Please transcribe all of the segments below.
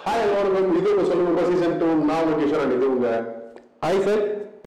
Hi எல்லாருக்கும் இது உங்க சொல்லுங்க சீசன் டூ நான் உங்க கிஷோரன் இது உங்க ஹாய் சார்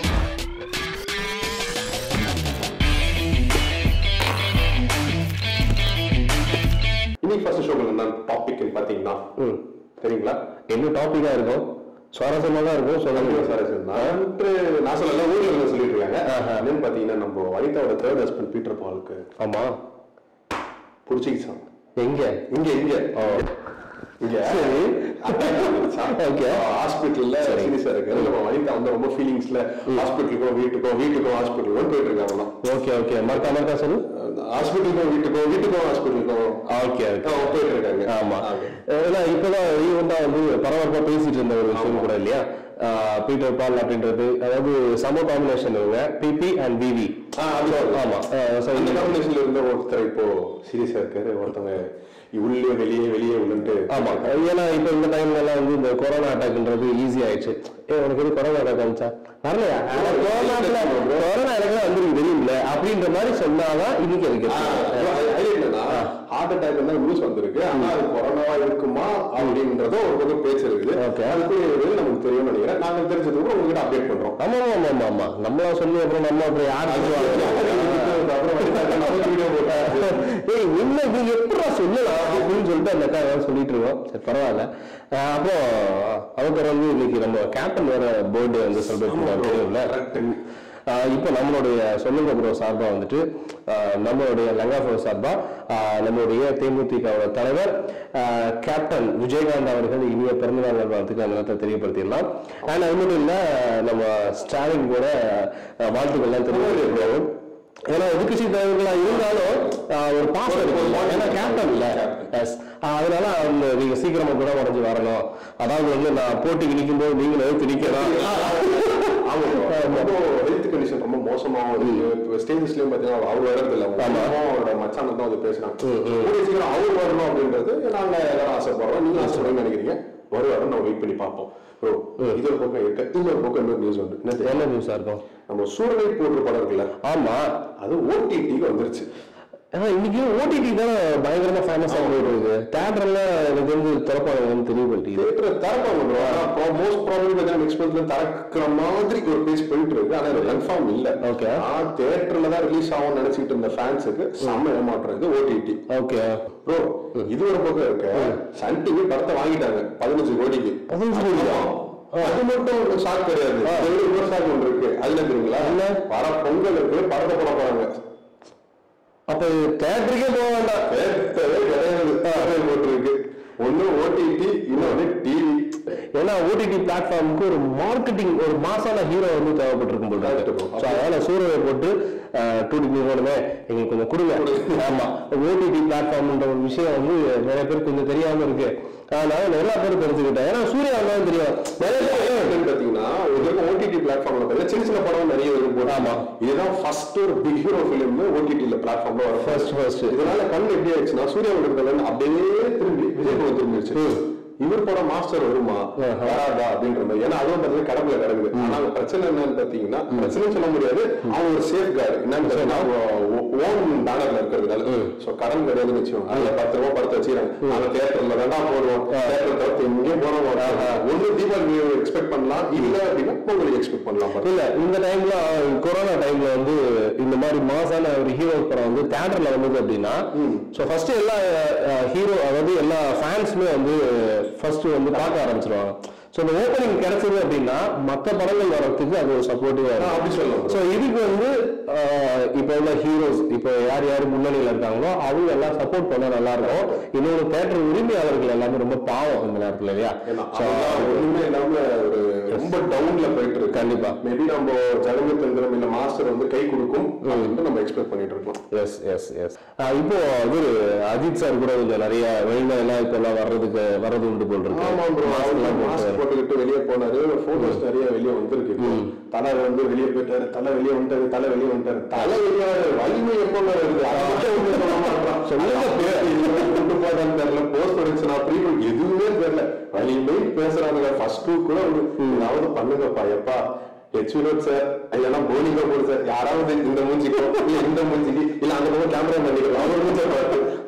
இன்னைக்கு ஃபர்ஸ்ட் ஷோக்கு என்ன டாபிக் பாத்தீங்கன்னா ம் தெரியுங்களா என்ன டாப்பிக்காக இருக்கும் சுவாரஸ்யமாக தான் இருக்கும் சொல்லுங்க சொல்லுங்க சார் நான் நான் சொல்லல ஊர்ல இருந்து சொல்லிட்டு இருக்காங்க ஆஹா. என்னன்னு பாத்தீங்கன்னா நம்ம வனிதாவோட தேர்ட் ஹஸ்பண்ட் பீட்டர் பாலுக்கு ஆமாம் புடிச்சிக்கிச்சான் எங்க இங்க இங்க ஓ இங்க சரி. Okay. ஹாஸ்பிட்டல்ல சீரியஸா இருக்கு நம்ம வனிதா வந்து ரொம்ப ஃபீலிங்ஸ்ல ஹாஸ்பிட்டலுக்கோ வீட்டுக்கோ வீட்டுக்கோ ஹாஸ்பிட்டலுக்கோ போயிட்டு இருக்காங்க ஓகே ஓகே மறக்கா மறக்கா சொல்லு ஹாஸ்பிட்டலுக்கோ வீட்டுக்கோ வீட்டுக்கோ ஹாஸ்பிட்டலுக்கோ ஓகே ஓகே போயிட்டு இருக்காங்க ஆமா ஆமா. ஏன்னா இப்பதான் ரீவெண்டா வந்து பரபரப்பா பேசிட்டு இருந்த ஒரு விஷயம் கூட இல்லையா ஆஹ் பீட்டர் பால் அப்படின்றது அதாவது சம காம்பினேஷன் இவங்க பிபி அண்ட் விவி ஆ, அது ஆமா ஸோ அந்த காம்பினேஷன்ல இருந்த ஒருத்தர் இப்போ சீரியஸா இருக்காரு ஒருத்தவங்க உள்ளே வெளியே வெளியே உள்ளன்ட்டு ஆமா ஏன்னா இப்போ இந்த டைம்ல எல்லாம் வந்து இந்த கொரோனா அட்டாக்ன்றது ஈஸி ஆயிடுச்சு ஏ உனக்கு எது கொரோனா அட்டாக் வந்துச்சா வரலையா கொரோனால கொரோனா எனக்கு வந்துருக்கு தெரியும்ல அப்படின்ற மாதிரி சொன்னாதான் இன்னைக்கு இருக்கு ஹார்ட் அட்டாக் தான் நியூஸ் வந்திருக்கு ஆனா அது கொரோனாவா இருக்குமா அப்படின்றத ஒரு பக்கம் பேச்சு இருக்குது Okay. அதுக்குரிய இது நமக்கு தெரியும் நினைக்கிறேன் நாங்க தெரிஞ்சதுக்கு உங்ககிட்ட அப்டேட் பண்றோம் ஆமா ஆமா ஆமா ஆமா நம்மளா சொல்லி அப்புறம் நம்ம அப்புறம் யார் அப்புறம் வனிதாக்கு நம்ம வீடியோ போட்டா ஏய் உண்மை நீ எப்படா சொல்லலாம் அப்படின்னு சொல்லிட்டு அந்த அக்கா ஏதாவது சொல்லிட்டு இருக்கோம் சரி பரவாயில்ல அஹ் அப்புறம் அவங்க வந்து இன்னைக்கு நம்ம கேப்டன் வேற பர்த்டே வந்து செலிப்ரேட் பண்ணுவாங்க தெரியும்ல அஹ் இப்போ நம்மளுடைய சொல்லுங்க ப்ரோ சார்பா வந்துட்டு அஹ் நம்மளுடைய லங்கா ப்ரோ சார்பா அஹ் நம்மளுடைய தேமுதிகவோட தலைவர் அஹ் கேப்டன் விஜயகாந்த் அவர்கள் இனிய பிறந்தநாள் நல்வாழ்த்துக்கு அந்த நேரத்தை தெரியப்படுத்திடலாம் அண்ட் அது மட்டும் இல்ல நம்ம ஸ்டாலின் கூட அஹ் வாழ்த்துக்கள்லாம் தெரிவிக்கிறோம் ஏன்னா எதிர்கட்சி தலைவர்களா இருந்தாலும் ஆஹ், ஒரு பாசம் இருக்கும் ஏன்னா கேப்டன் இல்ல எஸ் அதனால அவங்க நீங்க சீக்கிரமா குணமடைஞ்சு வரணும் அதாவது வந்து நான் போட்டிக்கு நிற்கும் போது நீங்களும் எடுத்து நிக்கணும் ஆமா ரொம்ப ஹெல்த் கண்டிஷன் ரொம்ப மோசமாவும் இருக்கு ஸ்டேஜஸ்லயும் பாத்தீங்கன்னா அவர் வரது இல்ல ஆமா. அவரோட மச்சான் தான் வந்து பேசுறாங்க கூடிய சீக்கிரம் அவர் வரணும் அப்படின்றது நாங்க எல்லாரும் ஆசைப்படுறோம் நீங்க ஆசைப்படுறீங்கன்னு நினைக்கிறீங்க வருவாரு நம்ம வெயிட் பண்ணி பார்ப்போம் ப்ரோ இது ஒரு பக்கம் இருக்கு இன்னொரு பக்கம் இன்னொரு நியூஸ் வந்து என்ன தெரியுமா? என்ன நியூஸா இருக்கும் நம்ம சூரனை போட்டு படம் இருக்குல்ல ஆமா அது ஓடிடிக்கு வந்துருச்சு ஆனா இன்னைக்கு ஓடிடி தானே பயங்கரமா ஃபேமஸா போயிட்டு இருக்கு தேட்டர்ல எனக்கு தெரிஞ்சு திறப்பாங்கன்னு தெரியப்படுத்தி தியேட்டர் திறப்பாங்க ப்ரோ ஆனா மோஸ்ட் ப்ராப்ளம் பார்த்தீங்கன்னா நெக்ஸ்ட் மந்த்ல திறக்கிற மாதிரி ஒரு பேஜ் போயிட்டு இருக்கு ஆனா இது கன்ஃபார்ம் இல்ல Okay. நான் தியேட்டர்ல தான் ரிலீஸ் ஆகும்னு நினைச்சிட்டு இருந்த ஃபேன்ஸுக்கு செம்ம ஏமாற்றம் இது ஓடிடி ஓகே ப்ரோ இது ஒரு பக்கம் இருக்கு சன் டிவி படத்தை வாங்கிட்டாங்க பதினஞ்சு கோடிக்கு 15 கோடியா? அது மட்டும் ஒரு ஷாக் கிடையாது இது ஒரு ஷாக் ஒன்று இருக்கு அதுல தெரியுங்களா என்ன? வர பொங்கலுக்கு படத்தை போட போறாங்க அப்ப தேட்டருக்கே போக வேண்டாம் தேட்டரே கிடையாது தேட்டர் போட்டிருக்கு ஒண்ணு ஓடிடி இன்னொன்னு டிவி ஏன்னா ஓடிடி பிளாட்ஃபார்முக்கு ஒரு மார்க்கெட்டிங் ஒரு மாசான ஹீரோ வந்து தேவைப்பட்டிருக்கும் போல Correct இருக்கு. bro. So, அதனால சூரியனை போட்டு டூடி நிறுவனமே எங்களுக்கு கொஞ்சம் கொடுங்க ஆமா ஓடிடி பிளாட்ஃபார்ம்ன்ற ஒரு விஷயம் வந்து நிறைய பேருக்கு கொஞ்சம் தெரியாம இருக்கு அதனால எல்லா பேரும் தெரிஞ்சுக்கிட்டேன் ஏன்னா சூர்யா தான் தெரியும் நிறைய பேர் என்னன்னு பாத்தீங்கன்னா இதுக்கு ஓடிடி பிளாட்ஃபார்ம்ல பார்த்தீங்கன்னா சின்ன சின்ன படம் நிறைய வரும் போது ஆமா. இதுதான் ஃபர்ஸ்ட் ஒரு பிக் ஹீரோ ஃபிலிம் ஓடிடில பிளாட்ஃபார்ம்ல வரும் First, first. இதனால கண் எப்படி ஆயிடுச்சுன்னா சூர்யா இருக்கிறது அப்படியே திரும்பி விஜய் படம் திரும்பிடுச்சு இவர் படம் மாஸ்டர் வருமா ஆஹா. வராதா அப்படின்ற மாதிரி ஏன்னா அதுவும் பாத்தீங்கன்னா கடவுள கிடக்குது ஆனா அங்க பிரச்சனை என்னன்னு பாத்தீங்கன்னா பிரச்சனை சொல்ல முடியாது அவன் ஒரு சேஃப் கார்டு என்னன்னு பாத்தீங்கன்னா ஓன் பேனர்ல இருக்கிறதுனால சோ கடன் கிடையாதுன்னு வச்சுக்கோங்க அதுல பத்து ரூபாய் படத்தை வச்சுக்கிறாங்க நாங்க தியேட்டர்ல வேண்டா போடுவோம் தியேட்டர் தவிர்த்து எங்கேயும் போறோம் ஒண்ணு தீபாவளி எக்ஸ்பெக்ட் பண்ணலாம் இல்ல அப்படின்னா பொங்கல் எக்ஸ்பெக்ட் பண்ணலாம் பாருங்க. இல்ல இந்த டைம்ல கொரோனா டைம்ல வந்து இந்த மாதிரி மாசான ஒரு ஹீரோ படம் வந்து தியேட்டர்ல வந்தது அப்படின்னா ஸோ ஃபர்ஸ்ட் எல்லா ஹீரோ அதாவது எல்லா ஃபேன்ஸுமே வந்து ஃபர்ஸ்ட் வந்து பார்க்க ஆரம்பிச்சிருவாங்க ஸோ இந்த ஓப்பனிங் கிடைச்சது அப்படின்னா மற்ற படங்கள் வர்றதுக்கு அது ஒரு சப்போர்ட்டிவா ஆ, இருக்கும் அப்படி சொல்லலாம் ஸோ இதுக்கு வந்து ஆஹ், இப்போ உள்ள ஹீரோஸ் இப்போ யார் யார் முன்னணியில் இருக்காங்களோ அவங்க எல்லாம் சப்போர்ட் பண்ண நல்லா இருக்கும் இன்னொரு தேட்டர் உரிமையாளர்கள் எல்லாமே ரொம்ப பாவம் இந்த நேரத்தில் இல்லையா ஏன்னா So, அதெல்லாம் ஒண்ணுமே இல்லாம ஒரு ரொம்ப டவுன்ல போயிட்டு இருக்கு கண்டிப்பா. மேபி நம்ம ஜனங்க தந்திரம் இல்ல மாஸ்டர் வந்து கை கொடுக்கும் அப்படின்னு நம்ம எக்ஸ்பெக்ட் பண்ணிட்டு இருக்கோம் எஸ் எஸ் எஸ் இப்போ இது அஜித் சார் கூட கொஞ்சம் நிறைய வெளிநாடுலாம் இப்போ எல்லாம் வர்றதுக்கு வர்றது உண்டு போல் இருக்கு ஆமா ப்ரோ Mask எல்லாம் போட்டு. மாஸ்க் போட்டுக்கிட்டு வெளியே போனாரு போட்டோஸ் நிறைய வெளியே வந்திருக்கு இப்போ. தலை வந்து வெளியே போயிட்டாரு தலை வெளியே வந்துட்டாரு தலை வெளியே வந்துட்டாரு தலை வெளியே வராரு. வலிமை எப்போ வருது அதை மட்டும் ஒண்ணும் சொல்ல மாட்றான். சொல்லுங்க. பேர் இது கொண்டு போதான்னு தெரியல போஸ்ட் ப்ரொடக்ஷன் ப்ரீவியூ எதுவுமே தெரியல வலிமை பேசுறாங்க ஃபர்ஸ்ட் டூ கூட ஒரு ஏதாவது பண்ணுங்கப்பா எப்பா ஹெச் வினோத் சார் இல்லைன்னா போனி கபூர் சார் யாராவது இந்த மூஞ்சிக்கோ இல்ல இந்த மூஞ்சிக்கு இல்ல அந்த பக்கம் கேமரா பண்ணிக்கலாம் அவர் மூஞ்சை பார்த்து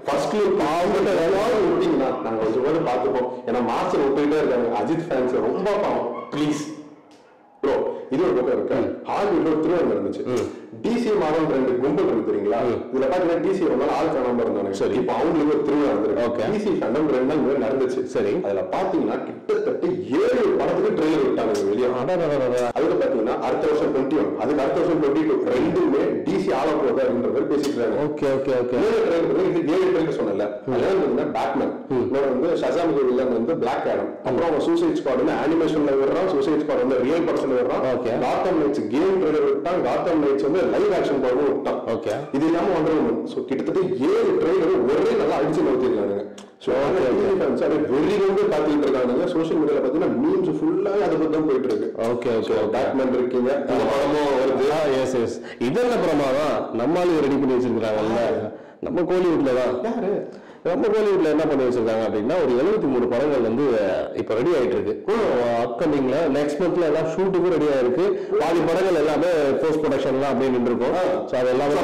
ஃபர்ஸ்ட் அவங்க எல்லாரும் விட்டீங்கன்னா நாங்க கொஞ்சம் கூட பார்த்துப்போம் ஏன்னா மாஸ்டர் விட்டுக்கிட்டே இருக்காங்க அஜித் ஃபேன்ஸ் ரொம்ப பாவம் ப்ளீஸ் ப்ரோ இது ஒரு பக்கம் இருக்கு ஹாலிவுட்ல ஒரு திருவிழா இருந்துச்சு டிசி மாடல் ரெண்டு கும்பல் இருக்கு தெரியுங்களா இதுல பாத்தீங்கன்னா டிசி ரொம்ப நாள் ஆள் காணாம இருந்தாங்க சரி. இப்போ அவங்களுக்கு ஒரு திருவிழா Okay. வந்துருக்கு டிசி ஃபேண்டம் ரெண்டு நாள் முன்னாடி நடந்துச்சு சரி. அதுல பாத்தீங்கன்னா கிட்டத்தட்ட ஏழு படத்துக்கு ட்ரெயிலர் விட்டாங்க வெளியே அடடடடடா. அதுக்கு பாத்தீங்கன்னா அடுத்த வருஷம் டுவெண்ட்டி ஒன் அதுக்கு அடுத்த வருஷம் டுவெண்ட்டி டூ ரெண்டுமே டிசி ஆள போகுது அப்படின்ற மாதிரி பேசிட்டு இருக்காங்க ஓகே ஓகே ஓகே ஏழு ட்ரெயிலர் இது ஏழு ட்ரெயிலர் சொன்னல அதுல வந்து பேட்மேன் இன்னொரு வந்து ஷசாமுக்கு வில்லன் வந்து பிளாக் ஆடம் அப்புறம் அவன் சூசைட் ஸ்குவாட் வந்து அனிமேஷன்ல விடுறான் சூசைட் ஸ்குவாட் வந்து ரியல் பர்சன்ல விடுறான் Okay. Gotham Knights game trailer விட்டான் காத்தம் நைட்ஸ் வந்து லைவ் ஆக்ஷன் படமும் விட்டான் Okay. இது இல்லாம வண்டர் உமன் சோ கிட்டத்தட்ட ஏழு ட்ரெயிலர் ஒரே நல்லா அடிச்சு நோத்திருக்கானுங்க சோ Okay, okay. அப்படியே வெறி வந்து காத்துக்கிட்டு இருக்கானுங்க சோஷியல் மீடியால பாத்தீங்கன்னா மீம்ஸ் ஃபுல்லாவே அதை பத்தி தான் போயிட்டு இருக்கு ஓகே ஓகே ஓகே பேட்மேன் இருக்கீங்க இந்த படமும் வருது எஸ் எஸ் இது என்ன பிரமாதம் நம்ம ஆளுங்க ரெடி பண்ணி வச்சிருக்காங்கல்ல நம்ம கோலிவுட்ல தான் யாரு நம்ம கோலிவுட்ல என்ன பண்ணி வச்சிருக்காங்க அப்படின்னா ஒரு எழுபத்தி மூணு படங்கள் வந்து இப்ப ரெடி ஆயிட்டு இருக்கு அப்கமிங்ல நெக்ஸ்ட் மந்த்ல எல்லாம் ஷூட்டுக்கும் ரெடி ஆயிருக்கு பாதி படங்கள் எல்லாமே போஸ்ட் ப்ரொடக்ஷன்லாம் அப்படியே நின்றுருக்கும் ஸோ அது எல்லாமே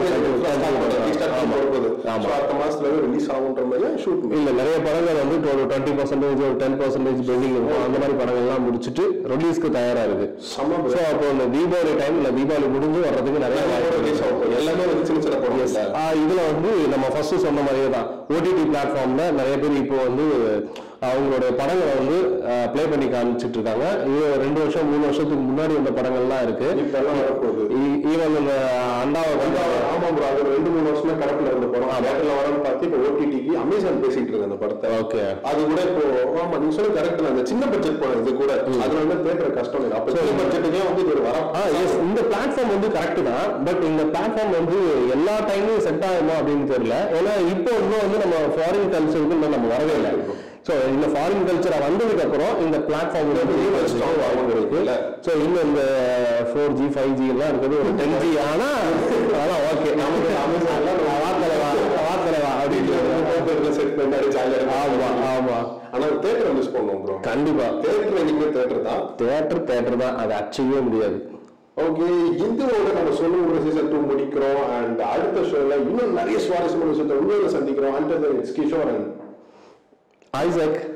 ஆமா. ஆமா. அடுத்த மாசத்துல ரிலீஸ் ஆகுன்ற மாதிரி ஷூட் இல்ல நிறைய படங்கள் வந்து ஒரு டுவெண்ட்டி பர்சன்டேஜ் ஒரு டென் பர்சன்டேஜ் பெண்டிங் இருக்கும் அந்த மாதிரி படங்கள்லாம் முடிச்சுட்டு ரிலீஸ்க்கு தயாரா இருக்கு செம்ம ஸோ அப்போ இந்த தீபாவளி டைம் இல்ல தீபாவளி முடிஞ்சு வர்றதுக்கு நிறைய வாய்ப்பு இருக்கு. ரிலீஸ் ஆகும் எல்லாமே வந்து சின்ன சின்ன படம் இல்ல ஆஹ் இதுல வந்து நம்ம ஃபர்ஸ்ட் சொன்ன மாதிரியே தான் ஓடிடி பிளாட்ஃபார்ம்ல நிறைய பேர் இப்போ வந்து அவங்களோட படங்களை வந்து ப்ளே பண்ணி காமிச்சிட்டு இருக்காங்க இது ரெண்டு வருஷம் மூணு வருஷத்துக்கு முன்னாடி வந்த படங்கள்லாம் இருக்கு இப்ப எல்லாம் வரப்போகுது ஈவன் இந்த அண்டாவை வந்து ஆமா ப்ரோ அது ஒரு ரெண்டு மூணு வருஷமா கடப்புல இருந்த படம் தேட்டர்ல வரன்னு பார்த்து இப்போ ஓடிடிக்கு அமேசான் பேசிட்டு இருக்கு அந்த படத்தை ஓகே அது கூட இப்போ ஆமா நீங்க சொல்ல கரெக்ட் தான் அந்த சின்ன பட்ஜெட் படம் இது கூட அதுல வந்து தேட்டர் கஷ்டம் இல்லை அப்ப சின்ன பட்ஜெட்டுக்கே வந்து இது ஒரு வரம் ஆ எஸ் இந்த பிளாட்ஃபார்ம் வந்து கரெக்ட் தான் பட் இந்த பிளாட்ஃபார்ம் வந்து எல்லா டைமும் செட் ஆகுமா அப்படின்னு தெரியல ஏன்னா இப்போ இன்னும் வந்து நம்ம ஃபாரின் கல்ச்சருக்கு இன்னும் நம்ம வரவே இல்லை ஸோ இந்த ஃபாரின் கல்ச்சர் வந்ததுக்கு அப்புறம் இந்த பிளாட்ஃபார்ம் வந்து strong ஆகும் இருக்கு ஸோ இன்னும் இந்த ஃபோர் ஜி ஃபைவ் ஜி எல்லாம் இருக்குது ஒரு டென் ஜி ஆனா அதெல்லாம் ஓகே நமக்கு அமேசான்ல நம்ம வார்த்தலைவா வார்த்தலைவா அப்படின்னு செட் பண்ணி அடிச்சு ஜாலியா ஆமா ஆமா ஆனா தேட்டர் மிஸ் பண்ணுவோம் ப்ரோ கண்டிப்பா தேட்டர் என்னைக்குமே தேட்டர் தான் தேட்டர் தேட்டர் தான் அதை அச்சீவே முடியாது ஓகே இந்துவோட நம்ம சொல்லுங்க சீசன் டூ முடிக்கிறோம் அண்ட் அடுத்த ஷோல இன்னும் நிறைய சுவாரஸ்யமான விஷயத்தை உண்மையில சந்திக்கிறோம் and it's Kishore and Isaac